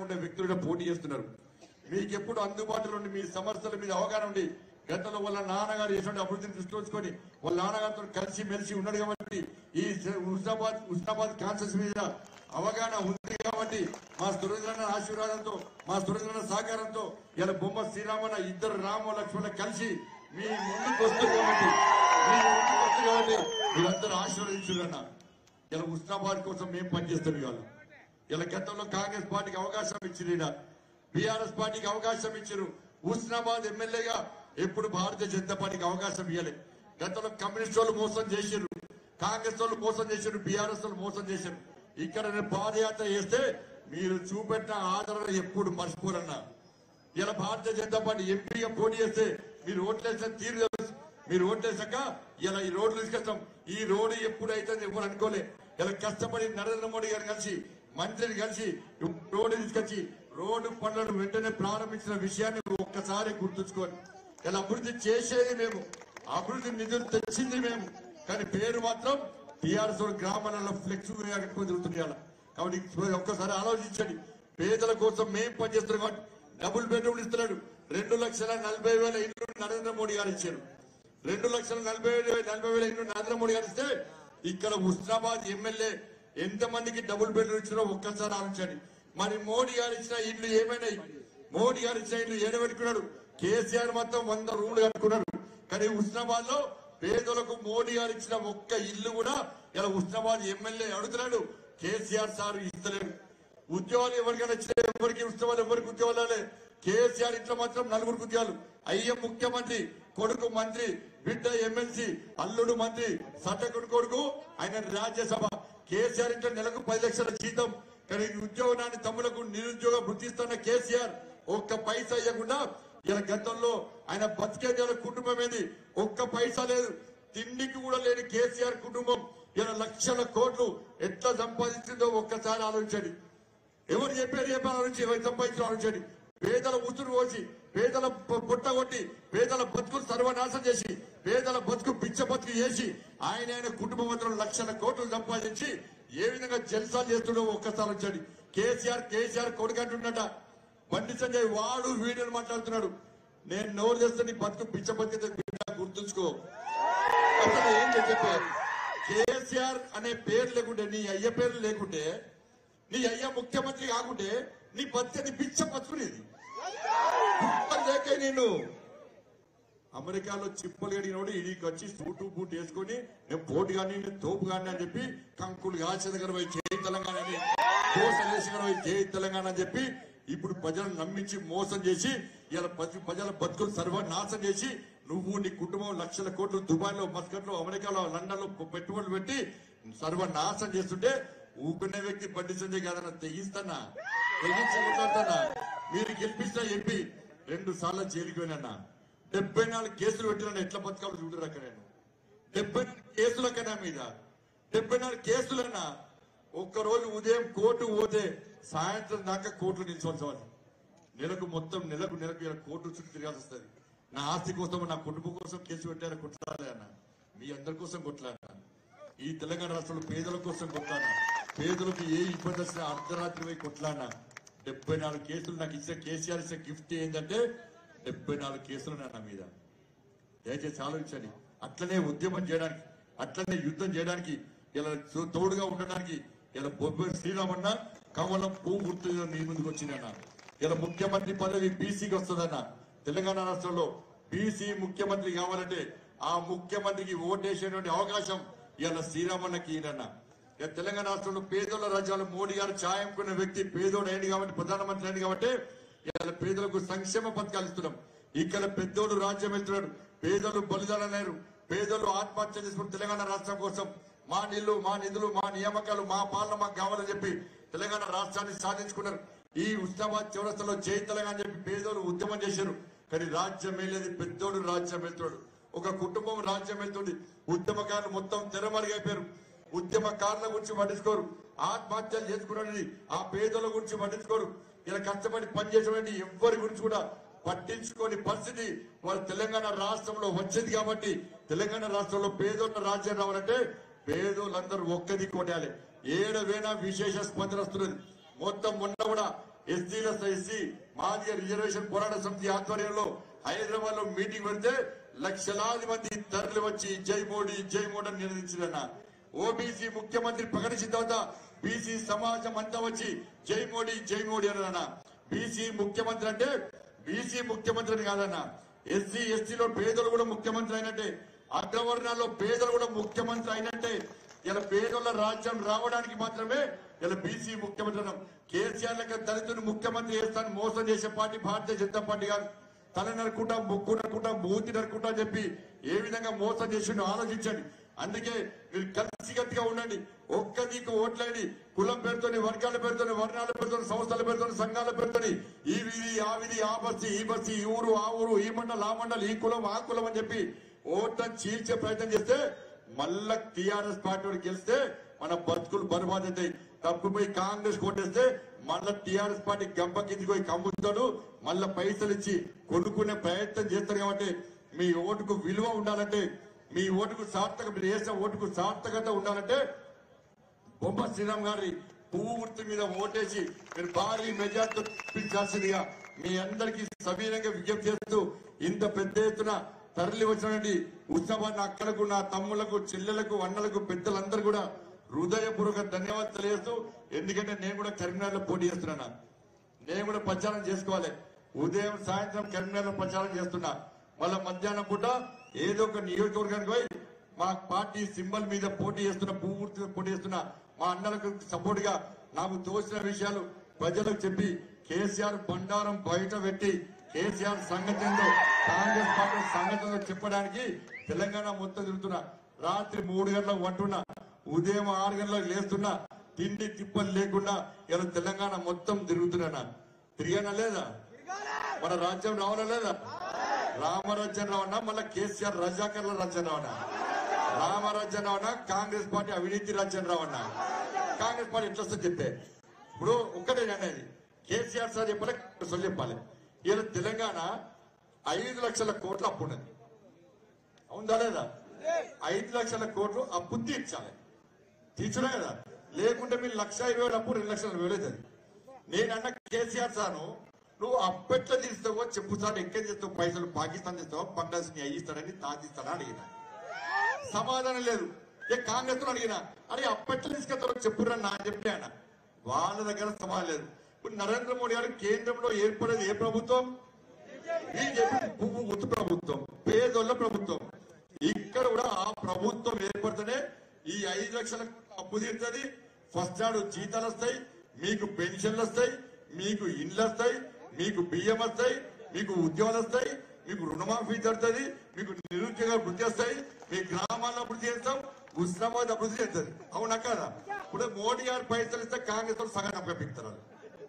ఉండే వ్యక్తులుగా పోటీ చేస్తున్నారు మీకు ఎప్పుడు అందుబాటులో ఉండి మీ సమస్యల మీద అవగాహన ఉండి గతంలో వాళ్ళ నాన్నగారు చేసిన అభివృద్ధిని దృష్టి ఉంచుకొని వాళ్ళ నాన్నగారితో కలిసి మెలిసి ఉన్నాడు కాబట్టి ఈ హుస్నాబాద్ హుస్నాబాద్ కాన్సెస్ మీద అవగాహన ఉంది కాబట్టి మా సురేంద్రన్న ఆశీర్వాదంతో మా సురేంద్రన్న సహకారంతో ఇలా బొమ్మ శ్రీరామన్న ఇద్దరు రామ లక్ష్మణ కలిసి మీ ముందుకు వస్తుంది కాబట్టి మీ ముందుకు వస్తుంది కాబట్టి మీరందరూ ఆశీర్వదించురన్న ఇలా హుస్నాబాద్ కోసం మేము పనిచేస్తాం ఇవాళ ఇలా గతంలో కాంగ్రెస్ పార్టీకి అవకాశం ఇచ్చింది బీఆర్ఎస్ పార్టీకి అవకాశం ఇచ్చారు హుస్నాబాద్ ఎమ్మెల్యేగా ఎప్పుడు భారతీయ జనతా పార్టీకి అవకాశం ఇవ్వలే గతంలో కమ్యూనిస్ట్ వాళ్ళు మోసం చేశారు కాంగ్రెస్ వాళ్ళు మోసం చేశారు బీఆర్ఎస్ వాళ్ళు మోసం చేశారు ఇక్కడ నేను పాదయాత్ర చేస్తే మీరు చూపెట్టిన ఆదరణ ఎప్పుడు మర్చిపోరన్నా ఇలా భారతీయ జనతా పార్టీ ఎంపీగా పోటీ చేస్తే మీరు ఓట్లేసిన తీరు తెలుసు మీరు ఓట్లేసాక ఇలా ఈ రోడ్లు తీసుకొస్తాం ఈ రోడ్డు ఎప్పుడైతే ఎవరు అనుకోలే ఇలా కష్టపడి నరేంద్ర మోడీ గారు కలిసి మంత్రిని కలిసి రోడ్డు తీసుకొచ్చి రోడ్డు పనులను వెంటనే ప్రారంభించిన విషయాన్ని ఒక్కసారి గుర్తుంచుకోండి ఇలా అభివృద్ధి చేసేది మేము అభివృద్ధి నిధులు తెచ్చింది మేము కానీ పేరు మాత్రం టీఆర్ఎస్ గ్రామాలలో ఫ్లెక్స్ కట్టుకొని తిరుగుతుంది ఇలా కాబట్టి ఒక్కసారి ఆలోచించండి పేదల కోసం మేము పనిచేస్తున్నాం కాబట్టి డబుల్ బెడ్రూమ్ ఇస్తున్నాడు రెండు లక్షల నలభై వేల ఇల్లు నరేంద్ర మోడీ గారు ఇచ్చారు రెండు లక్షల నలభై వేల నలభై వేల ఇల్లు నరేంద్ర మోడీ గారు ఇస్తే ఇక్కడ హుస్నాబాద్ ఎమ్మెల్యే ఎంత మందికి డబుల్ బెడ్రూమ్ ఇచ్చినా ఒక్కసారి ఆలోచించండి మరి మోడీ గారు ఇచ్చిన ఇల్లు ఏమైనాయి మోడీ గారు ఇచ్చిన ఇల్లు ఏడబెట్టుకున్నాడు కేసీఆర్ మొత్తం వంద రూములు కట్టుకున్నాడు కానీ హుస్నాబాద్ లో పేదలకు మోడీ గారు ఇచ్చిన ఒక్క ఇల్లు కూడా ఇలా హుస్నాబాద్ ఎమ్మెల్యే అడుగుతున్నాడు కేసీఆర్ సార్ ఇస్తలేడు ఉద్యోగాలు ఎవరికైనా ఇచ్చినా ఎవరికి ఉత్సవాలు ఎవరికి ఉద్యోగాలు రాలే. కేసీఆర్ ఇంట్లో మాత్రం నలుగురికి ఉద్యోగాలు అయ్య ముఖ్యమంత్రి కొడుకు మంత్రి బిడ్డ ఎమ్మెల్సీ అల్లుడు మంత్రి సట్టకుడు కొడుకు ఆయన రాజ్యసభ కేసీఆర్ ఇంట్లో నెలకు పది లక్షల జీతం కానీ ఉద్యోగాన్ని తమ్ములకు నిరుద్యోగ వృత్తిస్తున్న కేసీఆర్ ఒక్క పైసా ఇవ్వకుండా ఇలా గతంలో ఆయన బతికేదేల కుటుంబం ఏంది ఒక్క పైసా లేదు తిండికి కూడా లేని కేసీఆర్ కుటుంబం ఇలా లక్షల కోట్లు ఎట్లా సంపాదించిందో ఒక్కసారి ఆలోచించండి ఎవరు చెప్పారు చెప్పారు ఆలోచించి ఎవరు సంపాదించిన ఆలోచించండి పేదల ఉసురు పోసి పేదల పొ- పొట్ట కొట్టి పేదల బతుకులు సర్వనాశం చేసి పేదల బతుకు పిచ్చ బతుకు చేసి ఆయన ఆయన కుటుంబం అందరూ లక్షల కోట్లు సంపాదించి ఏ విధంగా జల్సాలు చేస్తుండో ఒక్కసారి వచ్చాడు కేసీఆర్ కేసీఆర్ కొడుకు అంటున్నట బండి సంజయ్ వాడు వీడియోలు మాట్లాడుతున్నాడు నేను నోరు చేస్తే నీ బతుకు పిచ్చ బతుకు బిడ్డ గుర్తుంచుకో అసలు ఏం చెప్పే కేసీఆర్ అనే పేరు లేకుంటే నీ అయ్య పేరు లేకుంటే నీ అయ్య ముఖ్యమంత్రి కాకుంటే నీ బతికి నీ పిచ్చ బతుకునేది కుక్కలు లేక నేను అమెరికాలో చిప్పలు అడిగినోడు ఇడికి వచ్చి సూటు బూట్ వేసుకొని నేను పోటు కానీ నేను తోపు కానీ అని చెప్పి కంకులు కాల్చేదగర పోయి చేయి తెలంగాణ అని దోశలేసిన పోయి చేయి తెలంగాణ అని చెప్పి ఇప్పుడు ప్రజలను నమ్మించి మోసం చేసి ఇలా ప్రజ- ప్రజల బతుకులు సర్వనాశం చేసి నువ్వు నీ కుటుంబం లక్షల కోట్లు దుబాయ్ లో మస్కట్ లో అమెరికాలో లండన్ లో పెట్టుబడులు పెట్టి సర్వనాశం చేస్తుంటే ఊకునే వ్యక్తి బండి సంజయ్ కాదన్న తెగిస్తానా తెగించి మాట్లాడతానా మీరు గెలిపించిన ఎంపీ రెండు సార్లు జైలుకి పోయినా డెబ్బై నాలుగు కేసులు పెట్టిన ఎట్లా బతకాలో చూడరు అక్కడ నేను డెబ్బై నాలుగు కేసులకైనా మీద డెబ్బై నాలుగు కేసులైనా ఒక్కరోజు ఉదయం కోర్టు పోతే సాయంత్రం దాకా కోర్టులో నిల్చోవాల్సి వాళ్ళు నెలకు మొత్తం నెలకు నెలకు ఇలా కోర్టు చుట్టూ తిరగాల్సి వస్తుంది నా ఆస్తి కోసం నా కుటుంబం కోసం కేసు పెట్టారు కొట్లాడే అన్న మీ అందరి కోసం కొట్లాడినా ఈ తెలంగాణ రాష్ట్రంలో పేదల కోసం కొట్లాడినా పేదలకు ఏ ఇబ్బంది వచ్చినా అర్ధరాత్రి పోయి కొట్లాడినా డెబ్బై నాలుగు కేసులు నాకు ఇచ్చిన కేసీఆర్ ఇచ్చిన గిఫ్ట్ ఏంటంటే డెబ్బై నాలుగు కేసులు నా మీద దయచేసి ఆలోచించండి అట్లనే ఉద్యమం చేయడానికి అట్లనే యుద్ధం చేయడానికి ఇలా తో- తోడుగా ఉండడానికి ఇలా బొబ్బరి శ్రీరామన్న కమలం పువ్వు గుర్తు మీ ముందుకు వచ్చిందన్న ఇలా ముఖ్యమంత్రి పదవి బీసీకి వస్తుందన్న తెలంగాణ రాష్ట్రంలో బీసీ ముఖ్యమంత్రి కావాలంటే ఆ ముఖ్యమంత్రికి ఓటేసేటువంటి అవకాశం ఇలా శ్రీరామన్నకి ఈయనన్న ఇక తెలంగాణ రాష్ట్రంలో పేదోళ్ళ రాజ్యాలు మోడీ గారు ఛాయంకున్న వ్యక్తి పేదోడు అయింది కాబట్టి ప్రధానమంత్రి అయింది కాబట్టి ఇవాళ పేదలకు సంక్షేమ పథకాలు ఇస్తున్నాం ఇక్కడ పెద్దోడు రాజ్యం వెళ్తున్నాడు పేదలు బలిదానలేరు పేదలు ఆత్మహత్య చేసుకుని తెలంగాణ రాష్ట్రం కోసం మా నీళ్లు మా నిధులు మా నియామకాలు మా పాలన మాకు కావాలని చెప్పి తెలంగాణ రాష్ట్రాన్ని సాధించుకున్నారు ఈ ఉస్మాబాద్ చౌరస్తలో జై తెలంగాణ అని చెప్పి పేదోళ్ళు ఉద్యమం చేశారు కానీ రాజ్యం వెళ్ళేది పెద్దోడు రాజ్యం వెళ్తాడు ఒక కుటుంబం రాజ్యం వెళ్తుంది ఉద్యమకారులు మొత్తం తెరమరుగైపోయారు ఉద్యమకారుల గురించి పట్టించుకోరు ఆత్మహత్యలు చేసుకున్నది ఆ పేదల గురించి పట్టించుకోరు ఇలా కష్టపడి పనిచేసేటువంటి ఎవ్వరి గురించి కూడా పట్టించుకోని పరిస్థితి వాళ్ళ తెలంగాణ రాష్ట్రంలో వచ్చింది కాబట్టి తెలంగాణ రాష్ట్రంలో పేదోళ్ళ రాజ్యం రావాలంటే పేదోళ్ళందరూ ఒక్కది కొట్టాలి ఏడవేనా విశేష స్పందన వస్తున్నది మొత్తం మొన్న కూడా ఎస్సీల ఎస్సీ మాదిగ రిజర్వేషన్ పోరాట సమితి ఆధ్వర్యంలో హైదరాబాద్ లో మీటింగ్ పెడితే లక్షలాది మంది తరలి వచ్చి జై మోడీ జై మోడీ అని నిలదించారన్న ఓబీసీ ముఖ్యమంత్రి ప్రకటించిన తర్వాత బీసీ సమాజం అంతా వచ్చి జై మోడీ జై మోడీ అన్న బీసీ ముఖ్యమంత్రి అంటే బీసీ ముఖ్యమంత్రి అని కాదన్న ఎస్సీ ఎస్టీలో పేదలు కూడా ముఖ్యమంత్రి అయినట్టే అగ్రవర్ణాల్లో పేదలు కూడా ముఖ్యమంత్రి అయినట్టే ఇలా పేదల రాజ్యం రావడానికి మాత్రమే ఇలా బీసీ ముఖ్యమంత్రి అన్నాం కేసీఆర్ లెక్క దళితుని ముఖ్యమంత్రి చేస్తాను మోసం చేసే పార్టీ భారతీయ జనతా పార్టీ కాదు తల నరుకుంటా ముక్కు నరుకుంటా మూతి నరుకుంటా అని చెప్పి ఏ విధంగా మోసం చేసిండో ఆలోచించండి అందుకే మీరు కలిసికట్టుగా ఉండండి ఒక్క నీకు ఓట్లేని కులం పేరుతోని వర్గాల పేరుతోని వర్ణాల పేరుతోని సంస్థల పేరుతోని సంఘాల పేరుతోని ఈ వీధి ఆ వీధి ఆ బస్సి ఈ బస్సి ఈ ఊరు ఆ ఊరు ఈ మండలం ఆ మండలం ఈ కులం ఆ కులం అని చెప్పి ఓట్లను చీల్చే ప్రయత్నం చేస్తే మళ్ళా టిఆర్ఎస్ పార్టీ వాడు గెలిస్తే మన బతుకులు బర్బాద్ అవుతాయి తప్పుపోయి కాంగ్రెస్ కొట్టేస్తే మళ్ళా టిఆర్ఎస్ పార్టీ గంప కిందికి పోయి కమ్ముతాడు మళ్ళా పైసలు ఇచ్చి కొనుక్కునే ప్రయత్నం చేస్తారు కాబట్టి మీ ఓటుకు విలువ ఉండాలంటే మీ ఓటుకు సార్థక మీరు వేసిన ఓటుకు సార్థకత ఉండాలంటే బొమ్మ శ్రీరామ్ గారి పువ్వు గుర్తు మీద ఓటేసి మీరు భారీ మెజార్టీ చూపించాల్సిందిగా మీ అందరికీ సవీనంగా విజ్ఞప్తి చేస్తూ ఇంత పెద్ద ఎత్తున తరలి వచ్చినటువంటి ఉత్సవాన్ని అక్కలకు నా తమ్ములకు చెల్లెలకు అన్నలకు పెద్దలందరూ కూడా హృదయపూర్వక ధన్యవాదాలు తెలియజేస్తూ ఎందుకంటే నేను కూడా కరీంనగర్ లో పోటీ చేస్తున్నాను నేను కూడా ప్రచారం చేసుకోవాలి ఉదయం సాయంత్రం కరీంనగర్ లో ప్రచారం చేస్తున్నా మళ్ళా మధ్యాహ్నం పూట ఏదో ఒక నియోజకవర్గానికి పోయి మా పార్టీ సింబల్ మీద పోటీ చేస్తున్న పువ్వు గుర్తు మీద పోటీ చేస్తున్న మా అన్నలకు సపోర్ట్ గా నాకు తోచిన విషయాలు ప్రజలకు చెప్పి కేసీఆర్ బండారం బయట పెట్టి కేసీఆర్ సంగతి ఏందో కాంగ్రెస్ పార్టీ సంగతి ఏందో చెప్పడానికి తెలంగాణ మొత్తం తిరుగుతున్నా రాత్రి మూడు గంటలకు వంటున్నా ఉదయం ఆరు గంటలకు లేస్తున్నా తిండి తిప్పలు లేకుండా ఇలా తెలంగాణ మొత్తం తిరుగుతున్నా తిరిగానా లేదా మన రాజ్యం రావాలా లేదా రామరాజ్యం రావన్నా మళ్ళీ కేసీఆర్ రజాకర్ల రాజ్యం రావన్నా రామరాజ్యం రావన్నా కాంగ్రెస్ పార్టీ అవినీతి రాజ్యం రావన్నా కాంగ్రెస్ పార్టీ ఎట్లా వస్తుంది చెప్పే ఇప్పుడు ఒక్కటే అనేది కేసీఆర్ సార్ చెప్పాలి కాంగ్రెస్ వాళ్ళు చెప్పాలి ఇలా తెలంగాణ ఐదు లక్షల కోట్ల అప్పు ఉన్నది అవుందా లేదా ఐదు లక్షల కోట్లు అప్పు తీర్చాలి తీర్చడే కదా లేకుంటే మీరు లక్ష ఇరవై వేల అప్పు రెండు లక్షల వేలేదు నేను అన్న కేసీఆర్ సాను నువ్వు అప్పెట్లా తీస్తావో చెప్పు సార్ ఎక్కడ చేస్తావు పైసలు పాకిస్తాన్ చేస్తావో బంగ్లాదేశ్ ని అయ్యిస్తాడని తాగిస్తాడా అడిగిన సమాధానం లేదు ఏ కాంగ్రెస్ అడిగిన అరే అప్పెట్లా తీసుకెళ్తారో చెప్పురా నా చెప్పి ఆయన వాళ్ళ దగ్గర సమాధానం లేదు ఇప్పుడు నరేంద్ర మోడీ గారు కేంద్రంలో ఏర్పడేది ఏ ప్రభుత్వం బీజేపీ పువ్వు గుర్తు ప్రభుత్వం పేదోళ్ళ ప్రభుత్వం ఇక్కడ కూడా ఆ ప్రభుత్వం ఏర్పడితేనే ఈ ఐదు లక్షల అప్పు తీరుతుంది ఫస్ట్ నాడు జీతాలు వస్తాయి మీకు పెన్షన్లు వస్తాయి మీకు ఇండ్లు వస్తాయి మీకు బియ్యం వస్తాయి మీకు ఉద్యోగాలు వస్తాయి మీకు రుణమాఫీ జరుగుతుంది మీకు నిరుద్యోగ వృద్ధి వస్తాయి మీ గ్రామాల్లో అభివృద్ధి చేస్తాం ఉస్మాబాద్ అభివృద్ధి చేస్తుంది అవునా కదా ఇప్పుడు మోడీ గారు పైసలు ఇస్తే కాంగ్రెస్ వాళ్ళు సగం అప్పగిస్తారు వాళ్ళు.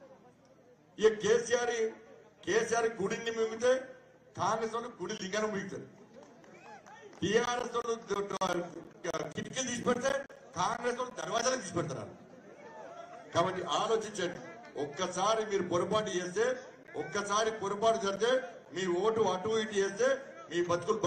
ఇక కేసీఆర్ కేసీఆర్ గుడిని మిగితే కాంగ్రెస్ వాళ్ళు గుడి లింగాన్ని మిగుతారు టీఆర్ఎస్ వాళ్ళు ద- ద- కిటికీలు తీసి పెడితే కాంగ్రెస్ వాళ్ళు దర్వాజాలు తీసి పెడతారు కాబట్టి ఆలోచించండి ఒక్కసారి మీరు పొరపాటు చేస్తే ఒక్కసారి పొరపాటు జరిగితే మీ ఓటు అటు ఇటు చేస్తే మీ బతుకులు